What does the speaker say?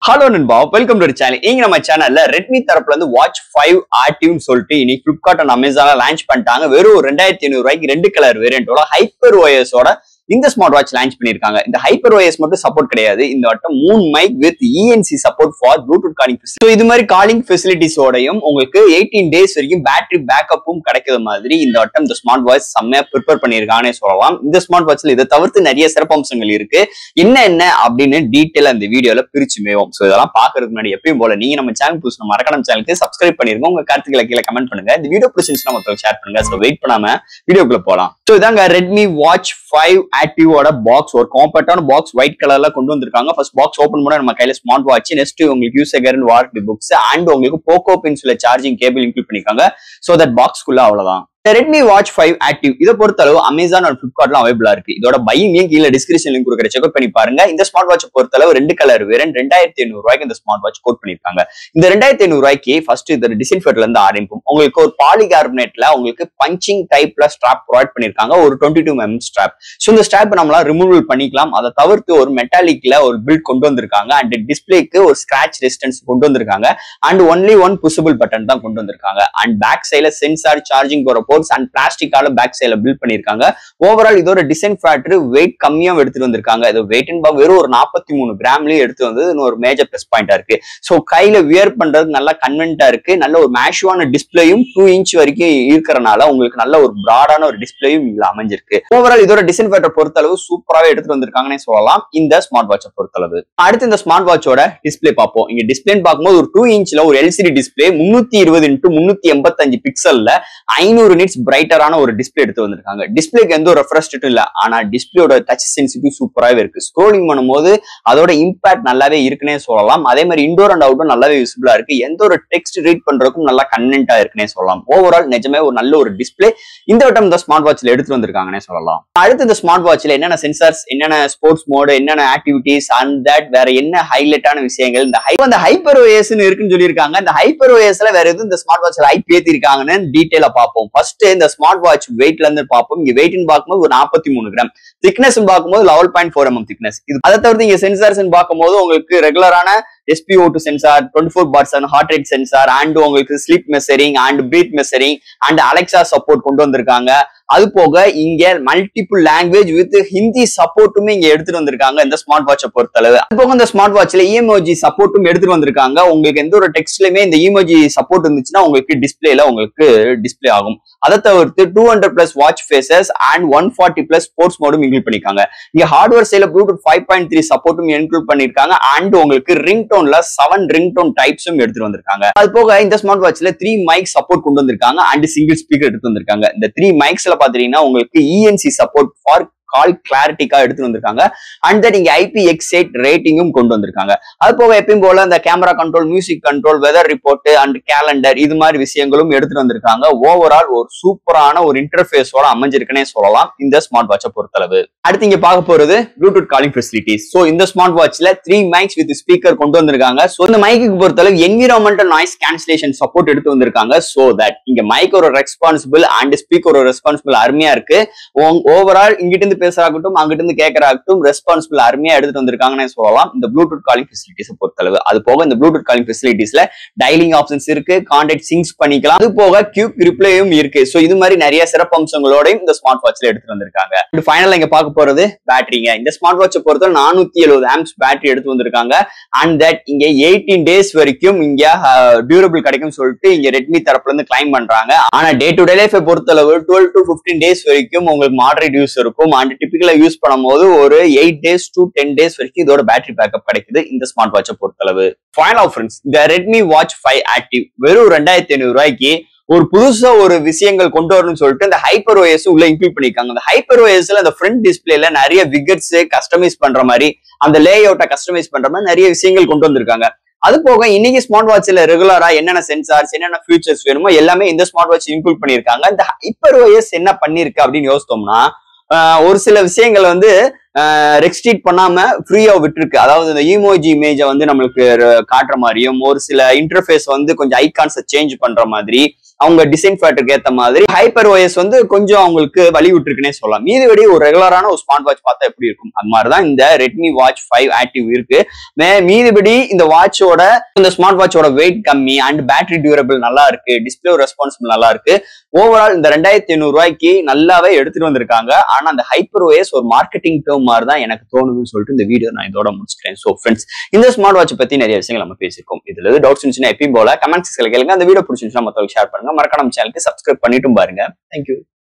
hello நண்பா welcome to channel இங்க நம்ம சேனல்ல ரெட்மி தரப்புல இருந்து வாட்ச் ஃபைவ் ஆக்டிவ்னு சொல்லிட்டு இன்னைக்கு பிளிப்கார்ட் அண்ட் அமேசான்ல லான்ச் பண்ணிட்டாங்க வெறும் ஒரு ரெண்டாயிரத்தி ஐநூறு ரூபாய்க்கு ரெண்டு கலர் வேரியண்டோட ஹைப்பர் ஓஎஸோட இந்த ஸ்மார்ட் வாட்ச் லான்ச் பண்ணிருக்காங்க இந்த ஹைப்பர் ஓஎஸ் மட்டும் சப்போர்ட் கிடையாது இந்த வட்டம் மூணு mic with ENC support for Bluetooth calling so இது மாதிரி காலிங் ஃபெசிலிட்டிஸோடையும் உங்களுக்கு எயிட்டீன் டேஸ் வரைக்கும் பேட்டரி பேக்கப்பும் கிடைக்கிற மாதிரி இந்த வட்டம் இந்த ஸ்மார்ட் வாட்ச் செம்மையா ப்ரிப்பேர் பண்ணியிருக்காங்கன்னே சொல்லலாம் இந்த ஸ்மார்ட் வாட்ச்ல இதை தவிர்த்து நிறைய சிறப்பம்சங்கள் இருக்கு என்ன என்ன அப்படின்னு டீட்டெயில் அந்த வீடியோல பிரிச்சு மேவும் ஸோ இதெல்லாம் பாக்குறதுக்கு முன்னாடி எப்பயும் போல நீங்க நம்ம சேனல் புதுசு மறக்கணும் சேனலுக்கு சப்ஸ்கிரைப் பண்ணிருங்க உங்க கருத்துக்களை கீழே கமெண்ட் பண்ணுங்க இந்த வீடியோ பிடிச்சிருந்துச்சுன்னா மொத்தம் ஷேர் பண்ணுங்க ஸோ வெயிட் பண்ணாம வீடியோக்குள்ள போலாம் ஸோ இதாங்க ரெட்மி வாட்ச் ஃபைவ் ஆக்டிவோட பாக்ஸ் ஒரு காம்பேக்டான பாக்ஸ் ஒயிட் கலர்ல கொண்டு வந்திருக்காங்க ஃபர்ஸ்ட் பாக்ஸ் ஓப்பன் பண்ண நம்ம கையில ஸ்மார்ட் வாட்ச் நெக்ஸ்ட் உங்களுக்கு user warranty books and உங்களுக்கு போக்கோ பின்ஸ்ல சார்ஜிங் கேபிள் இன்க்ளூட் பண்ணிருக்காங்க ஸோ தட் பாக்ஸ்க்குள்ள அவ்வளவுதான் ரெட்மி வாட்ச் ஃபைவ் ஆக்டிவ் இதை பொறுத்தளவு அமேசான் அண்ட் பிளிப்கார்ட்லாம் அவைபிளா இருக்கு இதோட பையிங் லிங்க் கீழே டிஸ்கிரிப்ஷன் லிங்க் கொடுக்குற செக் பண்ணி பாருங்க இந்த ஸ்மார்ட் வாட்ச் பொறுத்தளவு ரெண்டு கலர் வேற ரெண்டாயிரத்தி ஐநூறு ரூபாய்க்கு இந்த ஸ்மார்ட் வாட்ச் கோட் பண்ணிருக்காங்க இந்த ரெண்டாயிரத்தி ஐநூறு ரூபாய்க்கு ஃபர்ஸ்ட் இந்த டிசைன்ஃபர்ட்ல இருந்து ஆரம்பிக்கும் உங்களுக்கு ஒரு பாலிகார்பனேட்ல உங்களுக்கு பஞ்சிங் டைப்ல ஸ்ட்ராப் ப்ரொவைட் பண்ணிருக்காங்க ஒரு twenty two M strap so இந்த ஸ்ட்ராப் நம்மளால ரிமூவல் பண்ணிக்கலாம் அதை தவிர்த்து ஒரு மெட்டாலிக்ல ஒரு பில்ட் கொண்டு வந்திருக்காங்க அண்ட் டிஸ்பிளேக்கு ஒரு ஸ்கிராச் ரெசிஸ்டன்ஸ் கொண்டு வந்திருக்காங்க and only one pushable button தான் கொண்டு வந்திருக்காங்க அண்ட் பேக் சைட்ல சென்சார் சார்ஜிங் போற போர்ட்ஸ் அண்ட் பிளாஸ்டிக்கால பேக் சைட்ல பில்ட் பண்ணிருக்காங்க ஓவரால் இதோட டிசைன் ஃபேக்டர் வெயிட் கம்மியா எடுத்துட்டு வந்திருக்காங்க இது வெயிட் அண்ட் வெறும் ஒரு நாற்பத்தி மூணு கிராம்லயே எடுத்து வந்து ஒரு மேஜர் பிளஸ் பாயிண்டா இருக்கு ஸோ கையில வியர் பண்றது நல்லா கன்வென்ட்டா இருக்கு நல்ல ஒரு மேஷுவான டிஸ்பிளேயும் டூ இன்ச் வரைக்கும் இருக்கிறனால உங்களுக்கு நல்ல ஒரு பிராடான ஒரு டிஸ்பிளேயும் இதுல அமைஞ்சிருக்கு ஓவரால் இதோட டிசைன் ஃபேக்டர் பொறுத்தளவு சூப்பராகவே எடுத்துட்டு வந்திருக்காங்கன்னே சொல்லலாம் இந்த ஸ்மார்ட் வாட்சை பொறுத்தளவு அடுத்து இந்த ஸ்மார்ட் வாட்சோட டிஸ்பிளே பார்ப்போம் இங்க டிஸ்பிளேன்னு பார்க்கும்போது ஒரு டூ இன்ச்ல ஒரு எல்சிடி டிஸ்பிளே முன்னூத்தி இருபது இன்ட்டு முன்னூத்தி எண்பத்தஞ்சு பிக்சல்ல ஐநூறு நிட்ஸ் பிரைட்டரான ஒரு டிஸ்பிளே எடுத்து வந்திருக்காங்க டிஸ்பிளேக்கு எந்த ஒரு ரெஃப்ரெஸ்டும் இல்ல ஆனா டிஸ்பிளேயோட டச் சென்சிட்டிவ் சூப்பராகவே இருக்கு ஸ்க்ரோலிங் பண்ணும்போது அதோட இம்பாக்ட் நல்லாவே இருக்குன்னே சொல்லலாம் அதே மாதிரி இண்டோர் அண்ட் அவுட்டும் நல்லாவே விசிபிளா இருக்கு எந்த ஒரு டெக்ஸ்ட் ரீட் பண்றதுக்கும் நல்லா கன்னென்ட்டா இருக்குன்னே சொல்லலாம் ஓவரால் நிஜமே ஒரு நல்ல ஒரு டிஸ்பிளே இந்த வட்டம் இந்த ஸ்மார்ட் வாட்ச்ல எடுத்து வந்திருக்காங்கன்னே சொல்லலாம் அடுத்து இந்த ஸ்மார்ட் வாட்ச்ல என்னென்ன சென்சார்ஸ் என்னென்ன ஸ்போர்ட்ஸ் மோடு என்னென்ன ஆக்டிவிட்டிஸ் அண்ட் தட் வேற என்ன ஹைலைட்டான விஷயங்கள் இந்த ஹை அந்த ஹைப்பர் ஓஎஸ்னு இருக்குன்னு சொல்லியிருக்காங்க இந்த ஹைப்பர் ஓஎஸ்ல வேற எதுவும் இந்த ஸ்மார்ட் வாட்ச்ல ஹைப் ஏத்திருக்காங்கன்னு டீட்டெயிலா பார்ப்போம் ஃபர்ஸ்ட் இந்த ஸ்மார்ட் வாட்ச் வெயிட்ல இருந்து பார்ப்போம் இங்க வெயிட்னு பார்க்கும்போது ஒரு நாற்பத்தி மூணு கிராம் திக்னஸ் பார்க்கும்போது level point four MM thickness இது அதை தவிர்த்து இங்க சென்சார்ஸ் பார்க்கும்போது உங்களுக்கு ரெகுலரான SPO two sensor twenty four parts and heart rate sensor and உங்களுக்கு sleep measuring and breath measuring and Alexa support கொண்டு வந்திருக்காங்க அது போக இங்க மல்டிபிள் லாங்குவேஜ் வித் ஹிந்தி சப்போர்ட்டுமே இங்க எடுத்துட்டு வந்திருக்காங்க இந்த ஸ்மார்ட் வாட்சை பொறுத்தளவு அது போக இந்த ஸ்மார்ட் வாட்ச்ல இஎம்ஓஜி சப்போர்ட்டும் எடுத்துட்டு வந்திருக்காங்க உங்களுக்கு எந்த ஒரு டெக்ஸ்ட்லயுமே இந்த இமோஜி சப்போர்ட் இருந்துச்சுன்னா உங்களுக்கு டிஸ்பிளேல உங்களுக்கு டிஸ்பிளே ஆகும் அதை தவிர்த்து two hundred plus watch faces and one forty plus sports மோடும் இன்க்ளூட் பண்ணிருக்காங்க இங்க ஹார்ட்வேர் சைட்ல ப்ளூடூத் ஃபைவ் பாயிண்ட் த்ரீ சப்போர்ட்டும் இன்க்ளூட் பண்ணிருக்காங்க அண்ட் உங்களுக்கு ரிங் டோன்ல செவன் ரிங் டோன் டைப்ஸும் எடுத்துட்டு வந்திருக்காங்க அது போக இந்த ஸ்மார்ட் வாட்ச்ல த்ரீ மைக் சப்போர்ட் கொண்டு வந்திருக்காங்க அண்ட் சிங்கிள் ஸ்பீக்கர் எடுத்து வந்திருக்காங்க இந்த த்ரீ மைக்ஸ்ல பாத்தீங்கன்னா உங்களுக்கு இஎன்சி சப்போர்ட் ஃபார் கால் கிளாரிட்டிக்கா எடுத்துட்டு வந்திருக்காங்க அண்ட் தட் இங்க ஐபி எக்ஸ் எயிட் ரேட்டிங்கும் கொண்டு வந்திருக்காங்க அது போக எப்பயும் போல இந்த camera control music control weather report and calendar இது மாதிரி விஷயங்களும் எடுத்துட்டு வந்திருக்காங்க ஓவரால் ஒரு சூப்பரான ஒரு இன்டர்ஃபேஸோட அமைஞ்சிருக்குன்னே சொல்லலாம் இந்த ஸ்மார்ட் வாட்சை பொறுத்தளவு அடுத்து இங்க பார்க்க போறது ப்ளூடூத் காலிங் ஃபெசிலிட்டிஸ் ஸோ இந்த ஸ்மார்ட் வாட்ச்ல த்ரீ மைக்ஸ் வித் ஸ்பீக்கர் கொண்டு வந்திருக்காங்க ஸோ இந்த மைக்கு பொறுத்தளவு என்விரான்மெண்டல் நாய்ஸ் கேன்சலேஷன் சப்போர்ட் எடுத்து வந்திருக்காங்க ஸோ தட் இங்க மைக் ஒரு ரெஸ்பான்சிபிள் அண்ட் ஸ்பீக்கர் ஒரு ரெஸ்பான்சிபிள் அருமையா இருக்கு ஓவரால் இங்கிட்ட இருந்து பேசுறாகட்டும் அங்கிட்ட இருந்து கேட்கறாகட்டும் ரெஸ்பான்சிபிள் அருமையா எடுத்துட்டு வந்திருக்காங்கன்னு சொல்லலாம் இந்த ப்ளூடூத் காலிங் ஃபெசிலிட்டிஸ் பொறுத்தளவு அது போக இந்த ப்ளூடூத் காலிங் ஃபெசிலிட்டிஸ்ல டைலிங் ஆப்ஷன்ஸ் இருக்கு கான்டாக்ட் சிங்ஸ் பண்ணிக்கலாம் அது போக கியூக் ரிப்ளேயும் இருக்கு ஸோ இது மாதிரி நிறைய சிறப்பு அம்சங்களோடையும் இந்த ஸ்மார்ட் வாட்ச்ல எடுத்துட்டு வந்திருக்காங்க ஃபைனல் இங்க பார்க்க போறது பேட்டரிங்க இந்த ஸ்மார்ட் வாட்சை பொறுத்த நானூத்தி எழுபது ஆம்ஸ் பேட்டரி எடுத்து வந்திருக்காங்க அண்ட் தட் இங்க எயிட்டீன் டேஸ் வரைக்கும் இங்க டியூரபிள் கிடைக்கும் சொல்லிட்டு இங்க ரெட்மி தரப்புல இருந்து கிளைம் பண்றாங்க ஆனா டே டு டே லைஃப் பொறுத்தளவு டுவெல் டு பிப்டீன் டேஸ் வரைக்கும் உங்களுக்கு மாடரேட் யூஸ் இருக்கும் அண்ட் டிபிக்கலா யூஸ் பண்ணும்போது ஒரு eight days to ten days வரைக்கும் இதோட பேட்டரி பேக்கப் கிடைக்குது இந்த ஸ்மார்ட் வாட்சை பொறுத்தளவு ஃபைனல் ஃப்ரெண்ட்ஸ் இந்த ரெட்மி வாட்ச் ஃபைவ் ஆக்டிவ் வெறும் ரெண்டாயிரத்தி ஐநூறு ரூபாய்க்கு ஒரு புதுசா ஒரு விஷயங்கள் கொண்டு வரணும்னு சொல்லிட்டு இந்த ஹைப்பர் ஓஎஸ் உள்ள இன்க்ளூட் பண்ணிருக்காங்க அந்த ஹைப்பர் ஓஎஸ்ல அந்த ஃப்ரண்ட் டிஸ்பிளேல நிறைய விகட்ஸ் கஸ்டமைஸ் பண்ற மாதிரி அந்த லே அவுட்டை கஸ்டமைஸ் பண்ற மாதிரி நிறைய விஷயங்கள் கொண்டு வந்திருக்காங்க அது போக இன்னைக்கு ஸ்மார்ட் வாட்ச்ல ரெகுலரா என்னென்ன சென்சார்ஸ் என்னென்ன ஃபியூச்சர்ஸ் வேணுமோ எல்லாமே இந்த ஸ்மார்ட் வாட்ச் இன்க்ளூட் பண்ணிருக்காங்க இந்த ஹைப்பர் ஓஎஸ் என்ன பண்ணிருக்கு அப்படின்னு யோசித்தோம்னா ஒரு சில விஷயங்கள் வந்து ரெஸ்ட்ரிக்ட் பண்ணாம ஃப்ரீயா விட்டுருக்கு அதாவது இந்த இமோஜி இமேஜை வந்து நம்மளுக்கு காட்டுற மாதிரியும் ஒரு சில இன்டர்ஃபேஸ் வந்து கொஞ்சம் ஐகான்ஸை சேஞ்ச் பண்ற மாதிரி அவங்க டிசைன் ஃபேக்டருக்கு ஏத்த மாதிரி ஹைப்பர் ஓஎஸ் வந்து கொஞ்சம் அவங்களுக்கு வழி விட்டுருக்குன்னே சொல்லலாம் மீதிபடி ஒரு ரெகுலரான ஒரு ஸ்மார்ட் வாட்ச் பார்த்தா எப்படி இருக்கும் அது மாதிரிதான் இந்த ரெட்மி வாட்ச் ஃபைவ் ஆக்டிவ் இருக்கு மே- மீதிபடி இந்த வாட்சோட இந்த ஸ்மார்ட் வாட்சோட வெயிட் கம்மி அண்ட் பேட்டரி டியூரபிள் நல்லா இருக்கு டிஸ்பிளே ரெஸ்பான்சிபிள் நல்லா இருக்கு ஓவரால் இந்த ரெண்டாயிரத்தி ஐநூறு ரூபாய்க்கு நல்லாவே எடுத்துட்டு வந்திருக்காங்க ஆனா அந்த ஹைப்பர் ஓஎஸ் ஒரு மார்க்கெட்டிங் டேர்ம் மாதிரி தான் எனக்கு தோணுதுன்னு சொல்லிட்டு இந்த வீடியோ நான் இதோட முடிச்சிட்டேன் ஸோ ஃப்ரெண்ட்ஸ் இந்த ஸ்மார்ட் வாட்ச் பத்தி நிறைய விஷயங்கள் நம்ம பேசியிருக்கோம் இதுல இருந்து டவுட்ஸ் இருந்துச்சுன்னா எப்பயும் போல கமெண்ட் செக்ஷன்ல கேளுங்க அந்த வீடியோ பிடிச்சிருந்துச்சுன்னா மத்தவங்க ஷேர் பண்ணுங்க மறக்காம சேனலுக்கு சப்ஸ்கிரைப் பண்ணிட்டும் பாருங்க தேங்க்யூ